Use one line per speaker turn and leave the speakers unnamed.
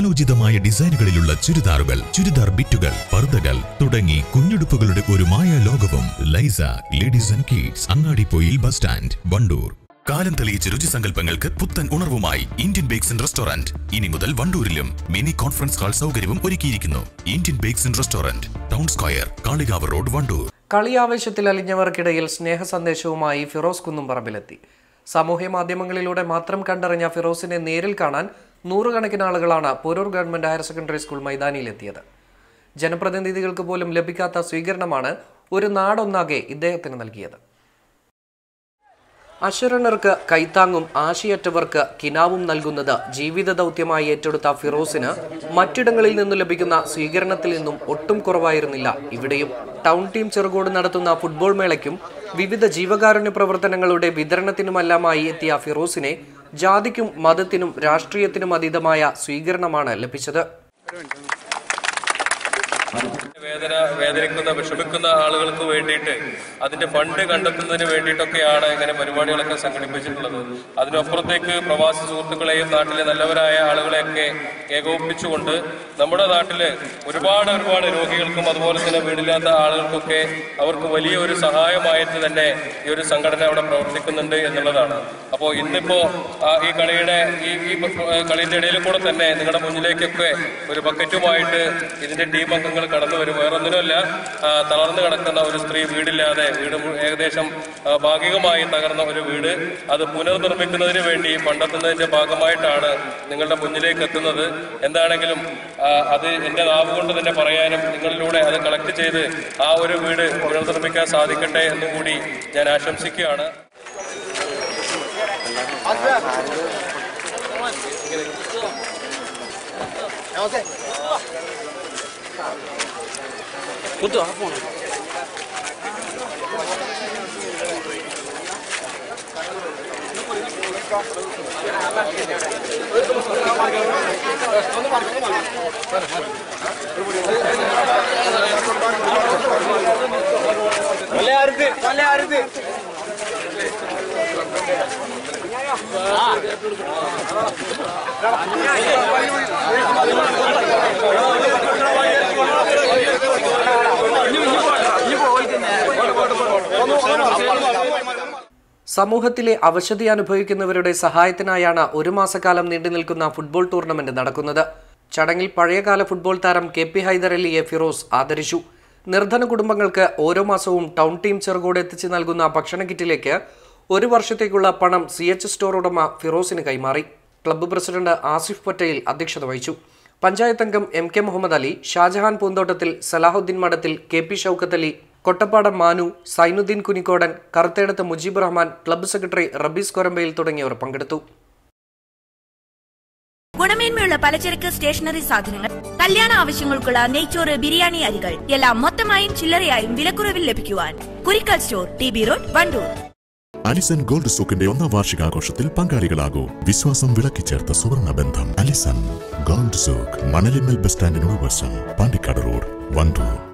കാലോചിതമായ ഡിസൈനുകളിലുള്ള ചുരിദാറുകൾ ചുരിദാർ ബിറ്റുകൾ പർദ്ദകൾ തുടങ്ങി കുഞ്ഞുടുപ്പുകളുടെ ഒരു മായ ലോകവും ലൈസ ladies and kids Angadippoyil bus stand Wandoor കാലം തെളിയിച്ച രുചിസങ്കല്പങ്ങൾക്ക് പുത്തൻ ഉണർവുമായി ഇന്ത്യൻ ബേക്സ് ആൻഡ് റെസ്റ്റോറന്റ് ഇനി മുതൽ വണ്ടൂരിലും മിനി കോൺഫറൻസ് ഹാൾ സൗകര്യവും ഒരുക്കിയിരിക്കുന്നു Indian bakes and restaurant town square Kalikavu road Wandoor
കളിയാവേശത്തിൽ അലിഞ്ഞവർക്കിടയിൽ സ്നേഹ സന്ദേശവുമായി ഫിറോസ് കുന്നുംപറമ്പിലെത്തി സാമൂഹ്യ മാധ്യമങ്ങളിലൂടെ മാത്രം കണ്ടറിഞ്ഞ ഫിറോസിനെ നേരിൽ കാണാൻ നൂറുകണക്കിന് ആളുകളാണ് Poroor government higher secondary school മൈതാനിയിലെത്തിയത് ജനപ്രതിനിധികൾക്ക് പോലും ലഭിക്കാത്ത സ്വീകരണമാണ് ഒരു നാടൊന്നാകെ ഇദ്ദേഹത്തിന് നൽകിയത് അശരണർക്ക് കൈത്താങ്ങും ആശയറ്റവർക്ക് കിനാവും നൽകുന്നത് ജീവിത ദൗത്യമായി ഏറ്റെടുത്ത ഫിറോസിന് മറ്റിടങ്ങളിൽ നിന്നു ലഭിക്കുന്ന സ്വീകരണത്തിൽ നിന്നും ഒട്ടും കുറവായിരുന്നില്ല ഇവിടെയും ടൗൺ ടീം ചെറുകോട് നടത്തുന്ന ഫുട്ബോൾ മേളയ്ക്കും വിവിധ ജീവകാരുണ്യ പ്രവർത്തനങ്ങളുടെ വിതരണത്തിനുമെല്ലാമായി എത്തിയ ഫിറോസിനെ ജാതിക്കും മതത്തിനും രാഷ്ട്രീയത്തിനും അതീതമായ സ്വീകരണമാണ് ലഭിച്ചത്
വേദന വേദനിക്കുന്ന വിഷമിക്കുന്ന ആളുകൾക്ക് വേണ്ടിയിട്ട് അതിന്റെ ഫണ്ട് കണ്ടെത്തുന്നതിന് വേണ്ടിയിട്ടൊക്കെയാണ് ഇങ്ങനെ പരിപാടികളൊക്കെ സംഘടിപ്പിച്ചിട്ടുള്ളത് അതിനപ്പുറത്തേക്ക് പ്രവാസി സുഹൃത്തുക്കളെയും നാട്ടിലെ നല്ലവരായ ആളുകളെയൊക്കെ ഏകോപിപ്പിച്ചുകൊണ്ട് നമ്മുടെ നാട്ടില് ഒരുപാട് ഒരുപാട് രോഗികൾക്കും അതുപോലെ തന്നെ വീടില്ലാത്ത ആളുകൾക്കൊക്കെ അവർക്ക് വലിയ ഒരു സഹായമായിട്ട് തന്നെ ഈ ഒരു സംഘടന അവിടെ പ്രവർത്തിക്കുന്നുണ്ട് എന്നുള്ളതാണ് അപ്പോൾ ഇന്നിപ്പോ ആ, ഈ കളിയുടെ ഈ ഈ കളിയുടെ ഇടയിൽ കൂടെ തന്നെ നിങ്ങളുടെ മുന്നിലേക്കൊക്കെ ഒരു ബക്കറ്റുമായിട്ട് ഇതിന്റെ ടീം അംഗങ്ങൾ കടന്നു വരും വേറൊന്നിനുമല്ല ആ, തളർന്നു കിടക്കുന്ന ഒരു സ്ത്രീ വീടില്ലാതെ വീട് മു- ഏകദേശം ആ, ഭാഗികമായി തകർന്ന ഒരു വീട് അത് പുനർനിർമ്മിക്കുന്നതിന് വേണ്ടി കണ്ടെത്തുന്നതിന്റെ ഭാഗമായിട്ടാണ് നിങ്ങളുടെ മുന്നിലേക്ക് എത്തുന്നത് എന്താണെങ്കിലും ആ, അത് എന്റെ നാവ് കൊണ്ട് തന്നെ പറയാനും നിങ്ങളിലൂടെ അത് കളക്ട് ചെയ്ത് ആ ഒരു വീട് പുനർനിർമ്മിക്കാൻ സാധിക്കട്ടെ എന്നും കൂടി ഞാൻ ആശംസിക്കുകയാണ്
സമൂഹത്തിലെ അവശതി അനുഭവിക്കുന്നവരുടെ സഹായത്തിനായാണ് ഒരു മാസക്കാലം നീണ്ടു നിൽക്കുന്ന ഫുട്ബോൾ ടൂർണമെന്റ് നടക്കുന്നത് ചടങ്ങിൽ പഴയകാല ഫുട്ബോൾ താരം കെ പി ഹൈദർ അലിയെ ഫിറോസ് ആദരിച്ചു നിർധന കുടുംബങ്ങൾക്ക് ഓരോ മാസവും ടൗൺ ടീം ചെറുകോട് എത്തിച്ചു നൽകുന്ന ഭക്ഷണ കിറ്റിലേക്ക് ഒരു വർഷത്തേക്കുള്ള പണം സി എച്ച് സ്റ്റോർ ഉടമ ഫിറോസിന് കൈമാറി ക്ലബ്ബ് പ്രസിഡന്റ് ആസിഫ് പട്ടേൽ അധ്യക്ഷത വഹിച്ചു പഞ്ചായത്ത് അംഗം M K Muhammad Ali Shajahan Poonthottathil Salahuddin Madathil K P Shoukath Ali Kottappadam Manu Sainuddin Kunikkodan Karuthedath Mujeeb Rahman club secretary Rabees Korambayil തുടങ്ങിയവർ പങ്കെടുത്തു
ഗുണമേന്മയുള്ള പലചരക്ക് സ്റ്റേഷനറി സാധനങ്ങൾ കല്യാണ ആവശ്യങ്ങൾക്കുള്ള നെയ്ച്ചോറ് ബിരിയാണി അരികൾ എല്ലാം മൊത്തമായും ചില്ലറയായും വിലക്കുറവിൽ ലഭിക്കുവാൻ Kurikkal store T B road Wandoor
Alison gold സൂക്കിന്റെ ഒന്നാം വാർഷികാഘോഷത്തിൽ പങ്കാളികളാകൂ വിശ്വാസം വിളക്കിച്ചേർത്ത സുവർണ ബന്ധം Alison gold souk Manalimal bus സ്റ്റാൻഡിനോട് വശം പാണ്ടിക്കാട് റോഡ് വണ്ടൂർ